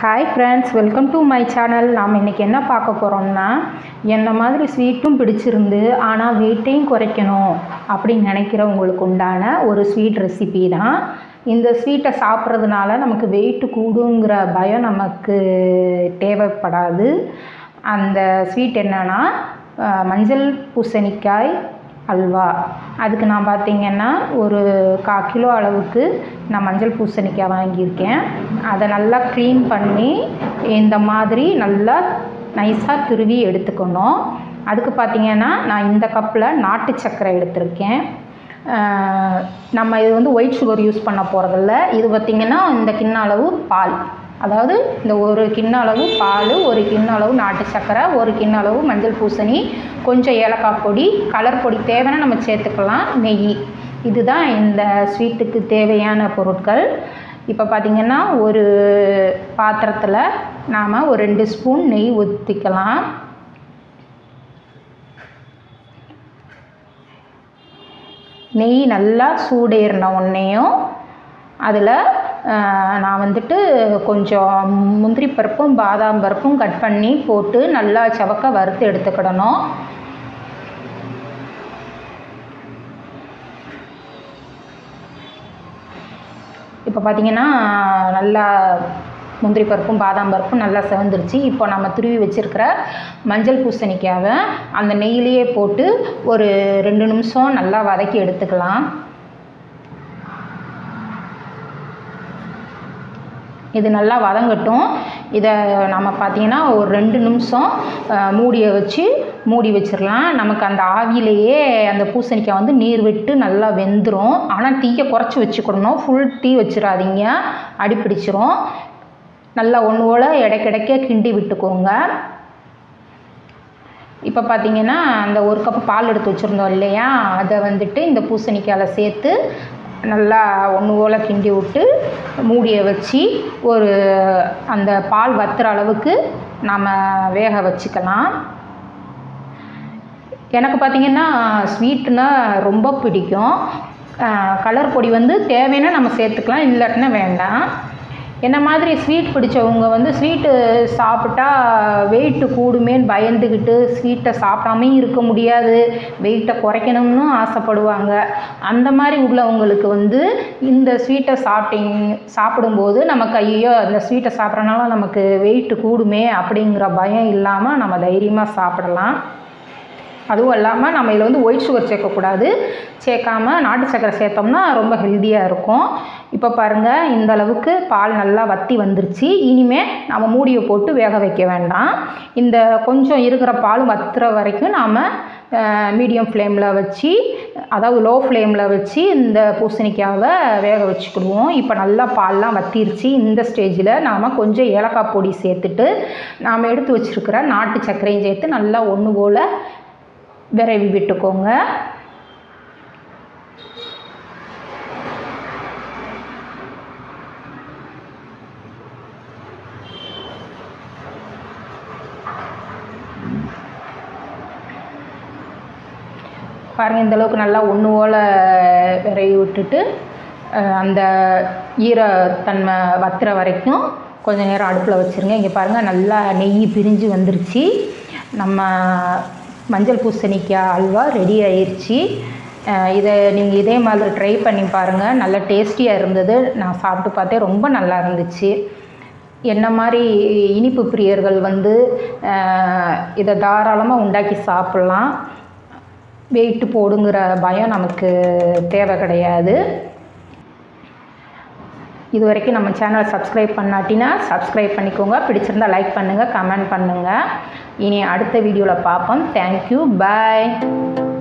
hi friends welcome to my channel நாம் இன்றைக்கி என்ன பார்க்க போகிறோம்னா என்ன மாதிரி ஸ்வீட்டும் பிடிச்சிருந்து ஆனால் வெயிட்டையும் குறைக்கணும் அப்படின்னு நினைக்கிறவங்களுக்கு உண்டான ஒரு ஸ்வீட் ரெசிபி தான் இந்த ஸ்வீட்டை சாப்பிட்றதுனால நமக்கு வெயிட் கூடுங்கிற பயம் நமக்கு தேவைப்படாது அந்த ஸ்வீட் என்னென்னா அஹ், மஞ்சள் பூசணிக்காய் அல்வா அதுக்கு நான் பார்த்தீங்கன்னா ஒரு கா கிலோ அளவுக்கு நான் மஞ்சள் பூசணிக்காய் வாங்கியிருக்கேன் அதை நல்லா க்ளீன் பண்ணி இந்த மாதிரி நல்லா நைஸாக துருவி எடுத்துக்கணும் அதுக்கு பார்த்தீங்கன்னா நான் இந்த கப்பில் நாட்டு சர்க்கரை எடுத்திருக்கேன் அஹ் நம்ம இது வந்து ஒயிட் சுகர் யூஸ் பண்ண போகிறதில்ல இது பார்த்திங்கன்னா இந்த கிண்ண அளவு பால் அதாவது இந்த ஒரு கிண்ண அளவு பால் ஒரு கிண்ண அளவு நாட்டு சர்க்கரை ஒரு கிண்ண அளவு மஞ்சள் பூசணி கொஞ்சம் ஏலக்காய் பொடி கலர் பொடி தேவைன்னா நம்ம சேர்த்துக்கலாம் நெய் இதுதான் இந்த ஸ்வீட்டுக்கு தேவையான பொருட்கள் இப்போ பார்த்திங்கன்னா ஒரு பாத்திரத்தில் நாம் ஒரு ரெண்டு ஸ்பூன் நெய் ஊற்றிக்கலாம் நெய் நல்லா சூடேறின உடனேயும் அதில் நான் வந்துட்டு கொஞ்சம் முந்திரி பருப்பும் பாதாம் பருப்பும் கட் பண்ணி போட்டு நல்லா சவக்க வறுத்து எடுத்துக்கிடணும் இப்போ பார்த்தீங்கன்னா நல்லா முந்திரி பருப்பும் பாதாம் பருப்பும் நல்லா செவந்துருச்சு இப்போ நம்ம துருவி வச்சுருக்கிற மஞ்சள் பூசணிக்காவை அந்த நெய்யிலேயே போட்டு ஒரு ரெண்டு நிமிஷம் நல்லா வதக்கி எடுத்துக்கலாம் இது நல்லா வதங்கட்டும் இதை நம்ம பார்த்தீங்கன்னா ஒரு ரெண்டு நிமிஷம் அஹ், மூடியை வச்சு மூடி வச்சிடலாம் நமக்கு அந்த ஆவியிலேயே அந்த பூசணிக்காய் வந்து நீர் விட்டு நல்லா வெந்துடும் ஆனால் தீயை குறைச்சி வச்சுக்கிடணும் ஃபுல் தீ வச்சிடாதீங்க அடி பிடிச்சிரும் நல்லா ஒன்று போல் இடைக்கிடைக்க கிண்டி விட்டுக்கோங்க இப்போ பார்த்தீங்கன்னா அந்த ஒரு கப்பு பால் எடுத்து வச்சுருந்தோம் இல்லையா அதை வந்துட்டு இந்த பூசணிக்காயில் சேர்த்து நல்லா ஒன்று போல் கிண்டி விட்டு மூடியை வச்சு ஒரு அந்த பால் வத்துற அளவுக்கு நாம் வேக வச்சுக்கலாம் எனக்கு பார்த்திங்கன்னா ஸ்வீட்டுனா ரொம்ப பிடிக்கும் கலர் பொடி வந்து தேவைன்னா நம்ம சேர்த்துக்கலாம் இல்லாட்டினா வேண்டாம் என்ன மாதிரி ஸ்வீட் பிடிச்சவங்க வந்து ஸ்வீட்டு சாப்பிட்டா வெயிட்டு கூடுமேன்னு பயந்துக்கிட்டு ஸ்வீட்டை சாப்பிடாமையும் இருக்க முடியாது வெயிட்டை குறைக்கணும்னு ஆசைப்படுவாங்க அந்த மாதிரி உள்ளவங்களுக்கு வந்து இந்த ஸ்வீட்டை சாப்பிட்டிங் சாப்பிடும்போது நமக்கு ஐயோ அந்த ஸ்வீட்டை சாப்பிட்றனால நமக்கு வெயிட்டு கூடுமே அப்படிங்கிற பயம் இல்லாமல் நம்ம தைரியமாக சாப்பிடலாம் அதுவும் இல்லாமல் நம்ம இதில் வந்து ஒயிட் சுகர் சேர்க்கக்கூடாது சேர்க்காம நாட்டு சர்க்கரை சேர்த்தோம்னா ரொம்ப ஹெல்த்தியாக இருக்கும் இப்போ பாருங்கள் இந்த அளவுக்கு பால் நல்லா வத்தி வந்துருச்சு இனிமேல் நம்ம மூடியை போட்டு வேக வைக்க வேண்டாம் இந்த கொஞ்சம் இருக்கிற பால் வத்துற வரைக்கும் நாம் மீடியம் ஃப்ளேமில் வச்சு அதாவது லோ ஃப்ளேமில் வச்சு இந்த பூசணிக்காவை வேக வச்சுக்கிடுவோம் இப்போ நல்லா பால்லாம் வத்திருச்சு இந்த ஸ்டேஜில் நாம் கொஞ்சம் ஏலக்காய் பொடி சேர்த்துட்டு நாம் எடுத்து வச்சுருக்கிற நாட்டு சர்க்கரையும் சேர்த்து நல்லா ஒன்று போல் விரவி விட்டுக்கோங்க பாருங்கள் இந்த அளவுக்கு நல்லா ஒன்று போல் விரவி விட்டுட்டு அஹ், அந்த ஈரத்தன்மை வத்துற வரைக்கும் கொஞ்ச நேரம் அடுப்பில் வச்சுருங்க இங்கே பாருங்கள் நல்லா நெய் பிரிஞ்சு வந்துருச்சு நம்ம மஞ்சள் பூசணிக்காய் அல்வா ரெடி ஆயிருச்சு அஹ், இதை நீங்கள் இதே மாதிரி ட்ரை பண்ணி பாருங்கள் நல்ல டேஸ்டியாக இருந்தது நான் சாப்பிட்டு பார்த்தேன் ரொம்ப நல்லா இருந்துச்சு என்ன மாதிரி இனிப்பு பிரியர்கள் வந்து அஹ், இதை தாராளமாக உண்டாக்கி சாப்பிட்லாம் வெயிட்டு போடுங்கிற பயம் நமக்கு தேவை கிடையாது இது வரைக்கும் நம்ம சேனலை சப்ஸ்கிரைப் பண்ணாட்டினா சப்ஸ்கிரைப் பண்ணிக்கோங்க பிடிச்சிருந்தா லைக் பண்ணுங்கள் கமெண்ட் பண்ணுங்கள் இனி அடுத்த வீடியோவில் பார்ப்போம் தேங்க்யூ பாய்